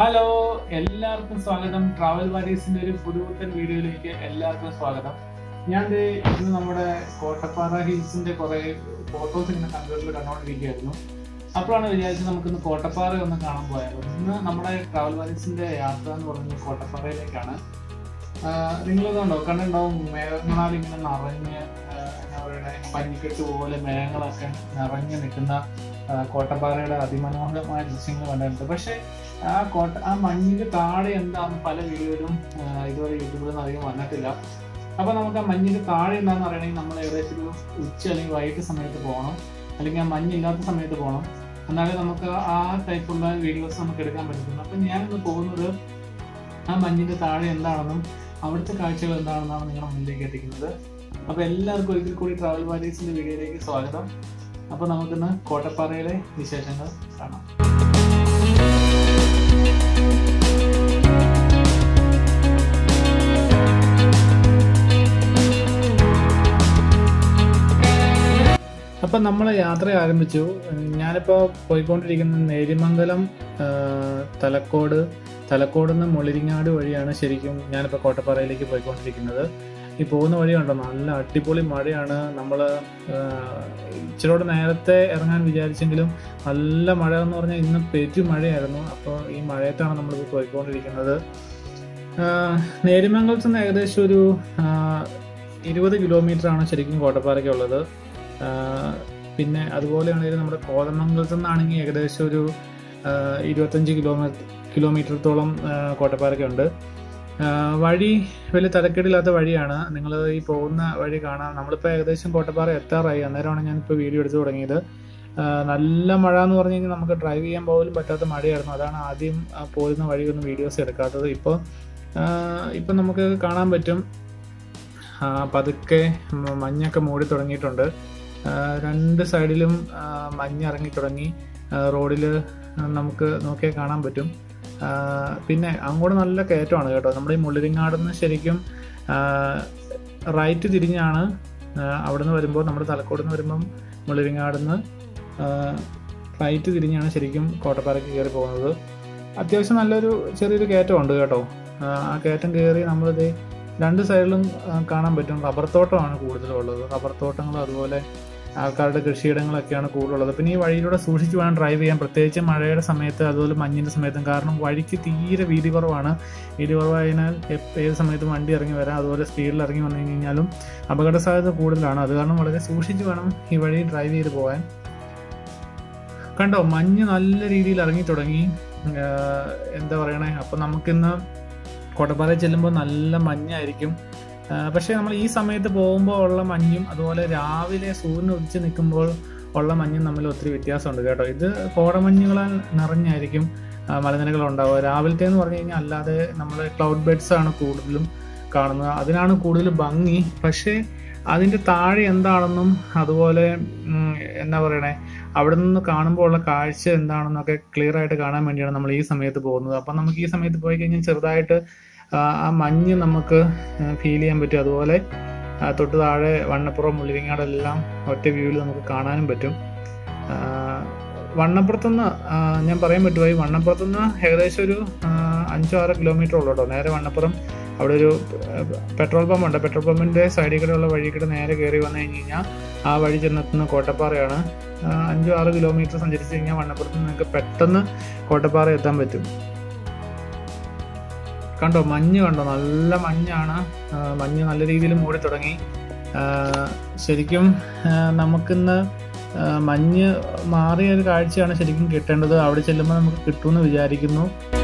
hello എല്ലാവർക്കും സ്വാഗതം travel വാരീസിന്റെ ഒരു പുതുപുത്തൻ വീഡിയോയിലേക്ക് എല്ലാവർക്കും സ്വാഗതം ഞാൻ ദേ ഇന്ന് നമ്മുടെ കോട്ടപ്പാറ ഹിൽസിന്റെ കുറെ ഫോട്ടോസ് ഇങ്ങനെ കമ്പ്യൂട്ടറിൽ കണ്ടുകൊണ്ടിരിക്കുകയായിരുന്നു അപ്പോഴാണ് വിചാരിച്ചത് നമുക്കിന്ന് കോട്ടപ്പാറ ഒന്ന് കാണാൻ പോയാലോ ഇന്ന് നമ്മുടെ ട്രാവൽ വാരീസിന്റെ യാത്ര എന്ന് പറയുന്നത് കോട്ടപ്പാറയിലേക്കാണ് നിങ്ങളിതുണ്ടോ കണ്ടിട്ടുണ്ടാവും മേഘങ്ങളാൽ ഇങ്ങനെ നിറഞ്ഞ് ആഹ് എന്താ പറയുക പനിക്കെട്ട് പോലെ മേഘങ്ങളൊക്കെ നിറഞ്ഞു നിൽക്കുന്ന ആഹ് കോട്ടപ്പാറയുടെ അതിമനോഹരമായ ദൃശ്യങ്ങൾ കണ്ടിട്ടുണ്ട് പക്ഷേ ആ കോട്ട ആ മഞ്ഞിന്റെ താഴെ എന്താന്ന് പല വീഡിയോയിലും ആഹ് ഇതുവരെ യൂട്യൂബിലൊന്നും അധികം വന്നിട്ടില്ല അപ്പൊ നമുക്ക് ആ മഞ്ഞിന്റെ താഴെ എന്താന്ന് പറയണമെങ്കിൽ നമ്മൾ ഏകദേശം ഒരു ഉച്ച അല്ലെങ്കിൽ വൈകിട്ട് സമയത്ത് പോകണം അല്ലെങ്കിൽ ആ മഞ്ഞില്ലാത്ത സമയത്ത് പോകണം എന്നാലേ നമുക്ക് ആ ടൈപ്പുള്ള വീഡിയോസ് നമുക്ക് എടുക്കാൻ പറ്റത്തുള്ളൂ അപ്പൊ ഞാനിന്ന് പോകുന്നത് ആ മഞ്ഞിന്റെ താഴെ എന്താണെന്നും അവിടുത്തെ കാഴ്ചകൾ എന്താണെന്നാണ് നിങ്ങളുടെ മുന്നിലേക്ക് എത്തിക്കുന്നത് അപ്പൊ എല്ലാവർക്കും ഒരിക്കൽ കൂടി ട്രാവൽ വാരീസിന്റെ വീഡിയോയിലേക്ക് സ്വാഗതം അപ്പൊ നമുക്കിന്ന് കോട്ടപ്പാറയിലെ വിശേഷങ്ങൾ കാണാം അപ്പം നമ്മൾ യാത്ര ആരംഭിച്ചു ഞാനിപ്പോൾ പോയിക്കൊണ്ടിരിക്കുന്ന നേരിമംഗലം ആ, തലക്കോട് തലക്കോട് നിന്ന് മുളിരിങ്ങാട് വഴിയാണ് ശരിക്കും ഞാനിപ്പോൾ കോട്ടപ്പാറയിലേക്ക് പോയിക്കൊണ്ടിരിക്കുന്നത് ഈ പോകുന്ന വഴി കണ്ടോ നല്ല അടിപൊളി മഴയാണ് നമ്മൾ ഇച്ചിരൂടെ നേരത്തെ ഇറങ്ങാൻ വിചാരിച്ചെങ്കിലും നല്ല മഴ എന്ന് പറഞ്ഞാൽ ഇന്ന് പെരു മഴയായിരുന്നു അപ്പോൾ ഈ മഴയത്താണ് നമ്മൾ പോയിക്കൊണ്ടിരിക്കുന്നത് ആ, നേരിമംഗലത്ത് നിന്ന് ഏകദേശം ഒരു ആ, ഇരുപത് കിലോമീറ്റർ ആണ് ശരിക്കും കോട്ടപ്പാറയ്ക്കുള്ളത് ആ, പിന്നെ അതുപോലെയാണെങ്കിൽ നമ്മുടെ കോതമംഗലത്ത് നിന്നാണെങ്കിൽ ഏകദേശം ഒരു ആ, ഇരുപത്തഞ്ച് കിലോമീറ്റർ കിലോമീറ്ററത്തോളം ആ, കോട്ടപ്പാറയ്ക്ക് ഉണ്ട് ആ, വഴി വലിയ തരക്കേടില്ലാത്ത വഴിയാണ് നിങ്ങൾ ഈ പോകുന്ന വഴി കാണാം നമ്മളിപ്പോൾ ഏകദേശം കോട്ടപ്പാറ എത്താറായി അന്നേരമാണ് ഞാനിപ്പോൾ വീഡിയോ എടുത്തു തുടങ്ങിയത് ആ, നല്ല മഴ എന്ന് പറഞ്ഞു കഴിഞ്ഞാൽ നമുക്ക് ഡ്രൈവ് ചെയ്യാൻ പോലും പറ്റാത്ത മഴയായിരുന്നു അതാണ് ആദ്യം ആ, പോരുന്ന വഴിയൊന്നും വീഡിയോസ് എടുക്കാത്തത് ഇപ്പോൾ ഇപ്പം നമുക്ക് കാണാൻ പറ്റും ആ, പതുക്കെ മ- മഞ്ഞൊക്കെ മൂടി തുടങ്ങിയിട്ടുണ്ട് ആ, രണ്ട് സൈഡിലും ആ, മഞ്ഞ് ഇറങ്ങി തുടങ്ങി റോഡിൽ നമുക്ക് നോക്കിയാൽ കാണാൻ പറ്റും ആ, പിന്നെ അങ്ങോട്ട് നല്ല കയറ്റമാണ് കേട്ടോ നമ്മുടെ ഈ മുള്ളിരിങ്ങാട് നിന്ന് ശരിക്കും റൈറ്റ് തിരിഞ്ഞാണ് ആ, അവിടുന്ന് വരുമ്പോൾ നമ്മുടെ തലക്കോട് നിന്ന് വരുമ്പം മുള്ളിരിങ്ങാട് നിന്ന് റൈറ്റ് തിരിഞ്ഞാണ് ശരിക്കും കോട്ടപ്പാറയ്ക്ക് കയറി പോകുന്നത് അത്യാവശ്യം നല്ലൊരു ചെറിയൊരു കയറ്റമുണ്ട് കേട്ടോ ആ, ആ കയറ്റം കയറി നമ്മളിത് രണ്ട് സൈഡിലും ആ, കാണാൻ പറ്റും റബ്ബർ തോട്ടമാണ് കൂടുതലുള്ളത് റബ്ബർ തോട്ടങ്ങളും അതുപോലെ ആൾക്കാരുടെ കൃഷിയിടങ്ങളൊക്കെയാണ് കൂടുതലുള്ളത് പിന്നെ ഈ വഴിയിലൂടെ സൂക്ഷിച്ച് വേണം ഡ്രൈവ് ചെയ്യാൻ പ്രത്യേകിച്ച് മഴയുടെ സമയത്ത് അതുപോലെ മഞ്ഞിൻ്റെ സമയത്തും കാരണം വഴിക്ക് തീരെ വീതി കുറവാണ് വീതി കുറവായതിനാൽ എപ്പ- ഏത് സമയത്തും വണ്ടി ഇറങ്ങി വരാം അതുപോലെ സ്പീഡിൽ ഇറങ്ങി വന്നു കഴിഞ്ഞാലും അപകട സാധ്യത കൂടുതലാണ് അത് കാരണം വളരെ സൂക്ഷിച്ച് വേണം ഈ വഴി ഡ്രൈവ് ചെയ്ത് പോകാൻ കണ്ടോ മഞ്ഞ് നല്ല രീതിയിൽ ഇറങ്ങി തുടങ്ങി ആഹ് എന്താ പറയണേ അപ്പം നമുക്കിന്ന് കോട്ടപ്പാറയിൽ ചെല്ലുമ്പോൾ നല്ല മഞ്ഞായിരിക്കും ആ, പക്ഷേ നമ്മൾ ഈ സമയത്ത് പോകുമ്പോൾ ഉള്ള മഞ്ഞും അതുപോലെ രാവിലെ സൂര്യൻ ഉദിച്ച് നിൽക്കുമ്പോൾ ഉള്ള മഞ്ഞും തമ്മിൽ ഒത്തിരി വ്യത്യാസമുണ്ട് കേട്ടോ ഇത് കോടമഞ്ഞുകളാൽ നിറഞ്ഞായിരിക്കും ആ, മലനിരകൾ ഉണ്ടാവുക രാവിലത്തെ എന്ന് പറഞ്ഞു കഴിഞ്ഞാൽ അല്ലാതെ നമ്മൾ ക്ലൗഡ് ബെഡ്സ് ആണ് കൂടുതലും കാണുന്നത് അതിനാണ് കൂടുതൽ ഭംഗി പക്ഷേ അതിൻ്റെ താഴെ എന്താണെന്നും അതുപോലെ ഉം, എന്താ പറയണേ അവിടെ നിന്ന് കാണുമ്പോൾ ഉള്ള കാഴ്ച എന്താണെന്നൊക്കെ ക്ലിയർ ആയിട്ട് കാണാൻ വേണ്ടിയാണ് നമ്മൾ ഈ സമയത്ത് പോകുന്നത് അപ്പം നമുക്ക് ഈ സമയത്ത് പോയി കഴിഞ്ഞാൽ ചെറുതായിട്ട് ആ ആ മഞ്ഞ് നമുക്ക് ഫീൽ ചെയ്യാൻ പറ്റും അതുപോലെ ആ, തൊട്ട് താഴെ വണ്ണപ്പുറം മുള്ളിരിങ്ങാടെല്ലാം ഒറ്റ വ്യൂവിൽ നമുക്ക് കാണാനും പറ്റും ആ, വണ്ണപ്പുറത്തുനിന്ന് ആ, ഞാൻ പറയാൻ പറ്റുമായി വണ്ണപ്പുറത്തുനിന്ന് ഏകദേശം ഒരു ആ, അഞ്ചോ ആറോ കിലോമീറ്റർ ഉള്ളൂ കേട്ടോ നേരെ വണ്ണപ്പുറം അവിടെ ഒരു പെട്രോൾ പമ്പ് ഉണ്ട് പെട്രോൾ പമ്പിൻ്റെ സൈഡിൽ കൂടെയുള്ള വഴി കൂടെ നേരെ കയറി വന്നു കഴിഞ്ഞ് കഴിഞ്ഞാൽ ആ വഴി ചെന്നെത്തുന്ന കോട്ടപ്പാറയാണ് ആ, അഞ്ചോ ആറ് കിലോമീറ്റർ സഞ്ചരിച്ച് കഴിഞ്ഞാൽ വണ്ണപ്പുറത്ത് നിങ്ങൾക്ക് പെട്ടെന്ന് കോട്ടപ്പാറ എത്താൻ പറ്റും കണ്ടോ മഞ്ഞ് കണ്ടോ നല്ല മഞ്ഞാണ് ആ, മഞ്ഞ് നല്ല രീതിയിൽ മൂടി തുടങ്ങി ആ, ശരിക്കും ആ, നമുക്കിന്ന് ആ, മഞ്ഞ് മാറിയ ഒരു കാഴ്ചയാണ് ശരിക്കും കിട്ടേണ്ടത് അവിടെ ചെല്ലുമ്പോൾ നമുക്ക് കിട്ടുമെന്ന് വിചാരിക്കുന്നു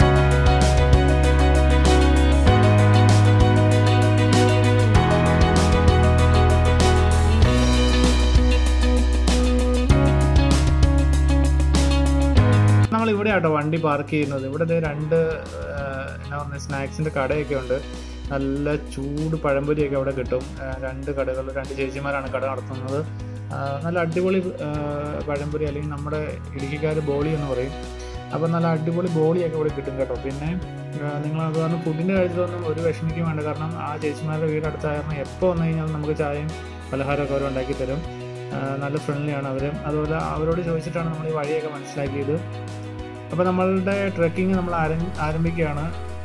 നമ്മൾ ഇവിടെ ആട്ടോ വണ്ടി പാർക്ക് ചെയ്യുന്നത് ഇവിടെ ദേ രണ്ട് ആ, എന്നാ പറയുക സ്നാക്സിന്റെ കടയൊക്കെ ഉണ്ട് നല്ല ചൂട് പഴംപൊരിയൊക്കെ അവിടെ കിട്ടും ആ, രണ്ട് കടകൾ രണ്ട് ചേച്ചിമാരാണ് കട നടത്തുന്നത് ആ, നല്ല അടിപൊളി ആ, പഴംപൊരി അല്ലെങ്കിൽ നമ്മുടെ ഇടുക്കിക്കാർ ബോളി എന്ന് പറയും അപ്പം നല്ല അടിപൊളി ബോളിയൊക്കെ ഇവിടെ കിട്ടും കേട്ടോ പിന്നെ ആ, നിങ്ങൾ അത് കാരണം ഫുഡിൻ്റെ കാര്യത്തിലൊന്നും ഒരു വിഷമിക്കും വേണ്ട കാരണം ആ ചേച്ചിമാരുടെ വീട് അടുത്തായിരുന്നു എപ്പോൾ വന്നു കഴിഞ്ഞാൽ നമുക്ക് ചായയും പലഹാരമൊക്കെ അവർ ഉണ്ടാക്കി തരും ആ, നല്ല ഫ്രണ്ട്ലിയാണ് അവർ അതുപോലെ അവരോട് ചോദിച്ചിട്ടാണ് നമ്മൾ ഈ വഴിയൊക്കെ മനസ്സിലാക്കിയത് അപ്പോൾ നമ്മളുടെ ട്രെക്കിംഗ് നമ്മൾ ആരം- ആരംഭിക്കുകയാണ്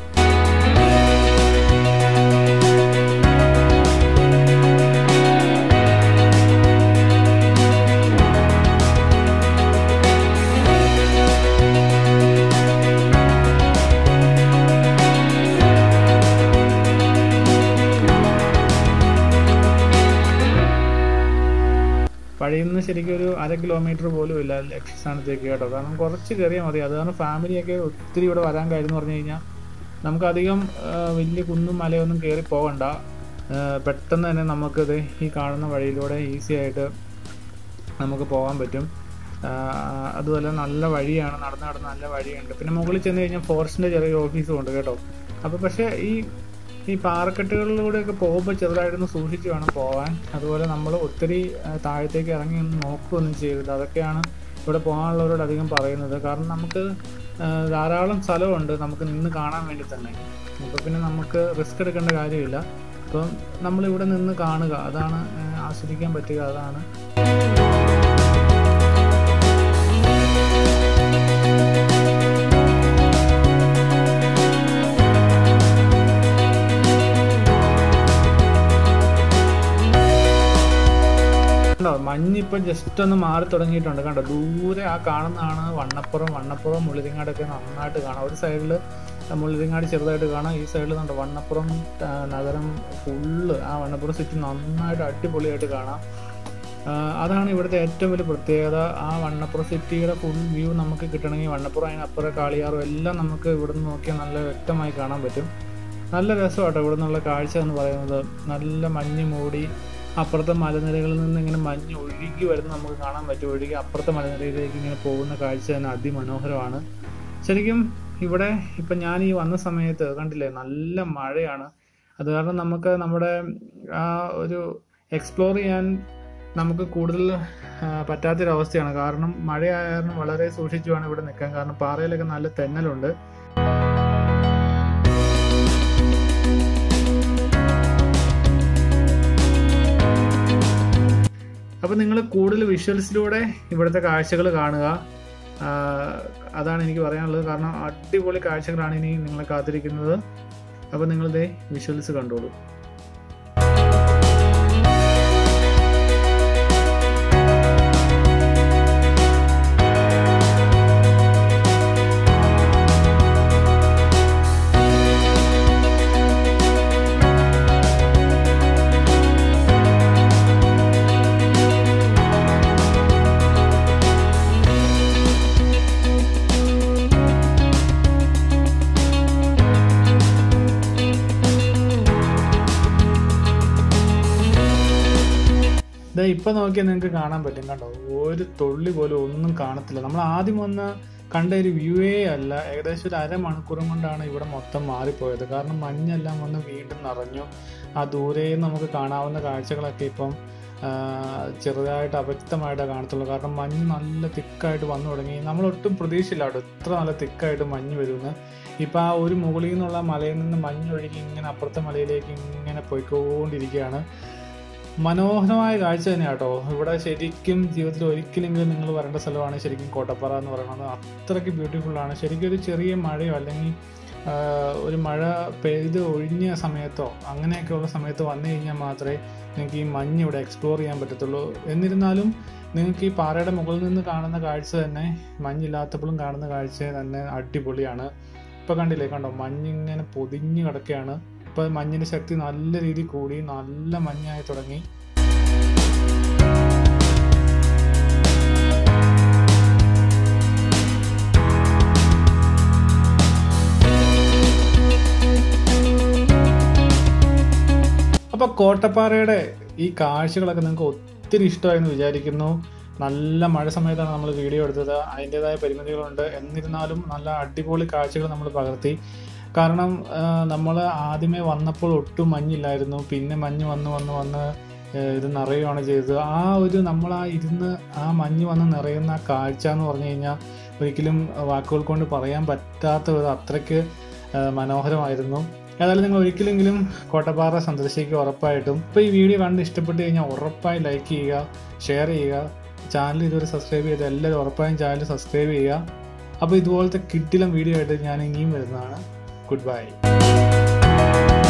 വഴിയിൽ നിന്ന് ശരിക്കും ഒരു അര കിലോമീറ്റർ പോലും ഇല്ല ലക്ഷ്യസ്ഥാനത്തേക്ക് കേട്ടോ കാരണം കുറച്ച് കയറിയാൽ മതി അത് കാരണം ഫാമിലിയൊക്കെ ഒത്തിരി ഇവിടെ വരാൻ കാര്യം എന്ന് പറഞ്ഞു കഴിഞ്ഞാൽ നമുക്കധികം ആ, വലിയ കുന്നും മലയൊന്നും കയറി പോകണ്ട ആ, പെട്ടെന്ന് തന്നെ നമുക്കിത് ഈ കാണുന്ന വഴിയിലൂടെ ഈസി ആയിട്ട് നമുക്ക് പോകാൻ പറ്റും ആ, അതുപോലെ നല്ല വഴിയാണ് നടന്ന് നടന്ന് നല്ല വഴിയുണ്ട് പിന്നെ മുകളിൽ ചെന്ന് കഴിഞ്ഞാൽ ഫോറസ്റ്റിൻ്റെ ചെറിയ ഓഫീസും ഉണ്ട് കേട്ടോ അപ്പോൾ പക്ഷേ ഈ ഈ പാറക്കെട്ടുകളിലൂടെയൊക്കെ പോകുമ്പോൾ ചെറുതായിട്ടൊന്ന് സൂക്ഷിച്ച് വേണം പോകാൻ അതുപോലെ നമ്മൾ ഒത്തിരി ആ, താഴത്തേക്ക് ഇറങ്ങി ഒന്ന് നോക്കുകയൊന്നും ചെയ്യരുത് അതൊക്കെയാണ് ഇവിടെ പോകാനുള്ളവരോട് അധികം പറയുന്നത് കാരണം നമുക്ക് ആ, ധാരാളം സ്ഥലമുണ്ട് നമുക്ക് നിന്ന് കാണാൻ വേണ്ടി തന്നെ അപ്പോൾ പിന്നെ നമുക്ക് റിസ്ക് എടുക്കേണ്ട കാര്യമില്ല അപ്പം നമ്മളിവിടെ നിന്ന് കാണുക അതാണ് ആ, ആസ്വദിക്കാൻ പറ്റുക അതാണ് കണ്ടോ മഞ്ഞിപ്പം ജസ്റ്റ് ഒന്ന് മാറി തുടങ്ങിയിട്ടുണ്ട് കണ്ടോ ദൂരെ ആ കാണുന്നതാണ് വണ്ണപ്പുറം വണ്ണപ്പുറം മുള്ളിരിങ്ങാടൊക്കെ നന്നായിട്ട് കാണാം ഒരു സൈഡിൽ മുള്ളിരിങ്ങാട് ചെറുതായിട്ട് കാണാം ഈ സൈഡിൽ കണ്ടോ വണ്ണപ്പുറം ആ, നഗരം ഫുള്ള് ആ വണ്ണപ്പുറം സിറ്റി നന്നായിട്ട് അടിപൊളിയായിട്ട് കാണാം ആ, അതാണ് ഇവിടുത്തെ ഏറ്റവും വലിയ പ്രത്യേകത ആ വണ്ണപ്പുറം സിറ്റിയുടെ ഫുൾ വ്യൂ നമുക്ക് കിട്ടണമെങ്കിൽ വണ്ണപ്പുറം അതിനപ്പുറം കാളിയാറും എല്ലാം നമുക്ക് ഇവിടുന്ന് നോക്കിയാൽ നല്ല വ്യക്തമായി കാണാൻ പറ്റും നല്ല രസമാട്ടോ ഇവിടെ നിന്നുള്ള കാഴ്ച എന്ന് പറയുന്നത് നല്ല മഞ്ഞ് മൂടി അപ്പുറത്തെ മലനിരകളിൽ നിന്ന് ഇങ്ങനെ മഞ്ഞ് ഒഴുകി വരുന്ന നമുക്ക് കാണാൻ പറ്റും ഒഴുകി അപ്പുറത്തെ മലനിരയിലേക്ക് ഇങ്ങനെ പോകുന്ന കാഴ്ച തന്നെ അതിമനോഹരമാണ് ശരിക്കും ഇവിടെ ഇപ്പം ഞാൻ ഈ വന്ന സമയത്ത് കണ്ടില്ലേ നല്ല മഴയാണ് അത് കാരണം നമുക്ക് നമ്മുടെ ആ ഒരു എക്സ്പ്ലോർ ചെയ്യാൻ നമുക്ക് കൂടുതൽ ആ, പറ്റാത്തൊരവസ്ഥയാണ് കാരണം മഴയായ കാരണം വളരെ സൂക്ഷിച്ചു വേണം ഇവിടെ നിൽക്കാൻ കാരണം പാറയിലൊക്കെ നല്ല തെന്നലുണ്ട് അപ്പോൾ നിങ്ങൾ കൂടുതൽ വിഷ്വൽസിലൂടെ ഇവിടുത്തെ കാഴ്ചകൾ കാണുക ആ, അതാണ് എനിക്ക് പറയാനുള്ളത് കാരണം അടിപൊളി കാഴ്ചകളാണ് ഇനി നിങ്ങളെ കാത്തിരിക്കുന്നത് അപ്പോൾ നിങ്ങളിതേ വിഷ്വൽസ് കണ്ടോളൂ ഇതാ ഇപ്പൊ നോക്കിയാൽ നിങ്ങൾക്ക് കാണാൻ പറ്റും കണ്ടോ ഒരു തുള്ളി പോലും ഒന്നും കാണത്തില്ല നമ്മൾ ആദ്യം വന്ന് കണ്ട ഒരു വ്യൂവേ അല്ല ഏകദേശം ഒരു അരമണിക്കൂറും കൊണ്ടാണ് ഇവിടെ മൊത്തം മാറിപ്പോയത് കാരണം മഞ്ഞെല്ലാം വന്ന് വീണ്ടും നിറഞ്ഞു ആ ദൂരെ നമുക്ക് കാണാവുന്ന കാഴ്ചകളൊക്കെ ഇപ്പം ആ, ചെറുതായിട്ട് അവ്യക്തമായിട്ടേ കാണത്തുള്ളൂ കാരണം മഞ്ഞ് നല്ല തിക്കായിട്ട് വന്നു തുടങ്ങി നമ്മൾ ഒട്ടും പ്രതീക്ഷയില്ല അവിടെ ഇത്ര നല്ല തിക്കായിട്ട് മഞ്ഞ് വരുമെന്ന് ഇപ്പം ആ ഒരു മുകളിൽ നിന്നുള്ള മലയിൽ നിന്ന് മഞ്ഞൊഴുകി ഇങ്ങനെ അപ്പുറത്തെ മലയിലേക്ക് ഇങ്ങനെ പോയിക്കൊണ്ടിരിക്കുകയാണ് മനോഹരമായ കാഴ്ച തന്നെയാണ് കേട്ടോ ഇവിടെ ശരിക്കും ജീവിതത്തിൽ ഒരിക്കലെങ്കിലും നിങ്ങൾ വരേണ്ട സ്ഥലമാണ് ശരിക്കും കോട്ടപ്പാറ എന്ന് പറയുന്നത് അത്രയ്ക്ക് ബ്യൂട്ടിഫുൾ ആണ് ശരിക്കും ഒരു ചെറിയ മഴയോ അല്ലെങ്കിൽ ആ, ഒരു മഴ പെയ്ത് ഒഴിഞ്ഞ സമയത്തോ അങ്ങനെയൊക്കെയുള്ള സമയത്ത് വന്നു കഴിഞ്ഞാൽ മാത്രമേ നിങ്ങൾക്ക് ഈ മഞ്ഞ് ഇവിടെ എക്സ്പ്ലോർ ചെയ്യാൻ പറ്റത്തുള്ളൂ എന്നിരുന്നാലും നിങ്ങൾക്ക് ഈ പാറയുടെ മുകളിൽ നിന്ന് കാണുന്ന കാഴ്ച തന്നെ മഞ്ഞില്ലാത്തപ്പോഴും കാണുന്ന കാഴ്ച തന്നെ അടിപൊളിയാണ് ഇപ്പോൾ കണ്ടില്ലേ കണ്ടോ മഞ്ഞിങ്ങനെ പൊതിഞ്ഞ് കിടക്കുകയാണ് ഇപ്പോൾ മഞ്ഞിൻ്റെ ശക്തി നല്ല രീതിയിൽ കൂടി നല്ല മഞ്ഞായി തുടങ്ങി അപ്പോൾ കോട്ടപ്പാറയുടെ ഈ കാഴ്ചകളൊക്കെ നിങ്ങൾക്ക് ഒത്തിരി ഇഷ്ടമായെന്ന് വിചാരിക്കുന്നു നല്ല മഴ സമയത്താണ് നമ്മൾ വീഡിയോ എടുത്തത് അതിൻ്റെതായ പരിമിതികളുണ്ട് എന്നിരുന്നാലും നല്ല അടിപൊളി കാഴ്ചകൾ നമ്മൾ പകർത്തി കാരണം നമ്മൾ ആദ്യമേ വന്നപ്പോൾ ഒട്ടും മഞ്ഞില്ലായിരുന്നു പിന്നെ മഞ്ഞ് വന്ന് വന്ന് വന്ന് ആ, ഇത് നിറയുകയാണ് ചെയ്തത് ആ ഒരു നമ്മൾ ആ ഇരുന്ന് ആ മഞ്ഞ് വന്ന് നിറയുന്ന ആ കാഴ്ച എന്ന് പറഞ്ഞു കഴിഞ്ഞാൽ ഒരിക്കലും വാക്കുകൾ കൊണ്ട് പറയാൻ പറ്റാത്ത ഒരു അത്രയ്ക്ക് ആ, മനോഹരമായിരുന്നു ഏതായാലും നിങ്ങൾ ഒരിക്കലെങ്കിലും കോട്ടപ്പാറ സന്ദർശിക്കുക ഉറപ്പായിട്ടും ഇപ്പോൾ ഈ വീഡിയോ കണ്ട് ഇഷ്ടപ്പെട്ട് കഴിഞ്ഞാൽ ഉറപ്പായി ലൈക്ക് ചെയ്യുക ഷെയർ ചെയ്യുക ചാനൽ ഇതുവരെ സബ്സ്ക്രൈബ് ചെയ്ത് എല്ലാവരും ഉറപ്പായും ചാനൽ സബ്സ്ക്രൈബ് ചെയ്യുക അപ്പോൾ ഇതുപോലത്തെ കിട്ടിലും വീഡിയോ ആയിട്ട് ഞാൻ ഇനിയും വരുന്നതാണ് ഗുഡ് ബൈ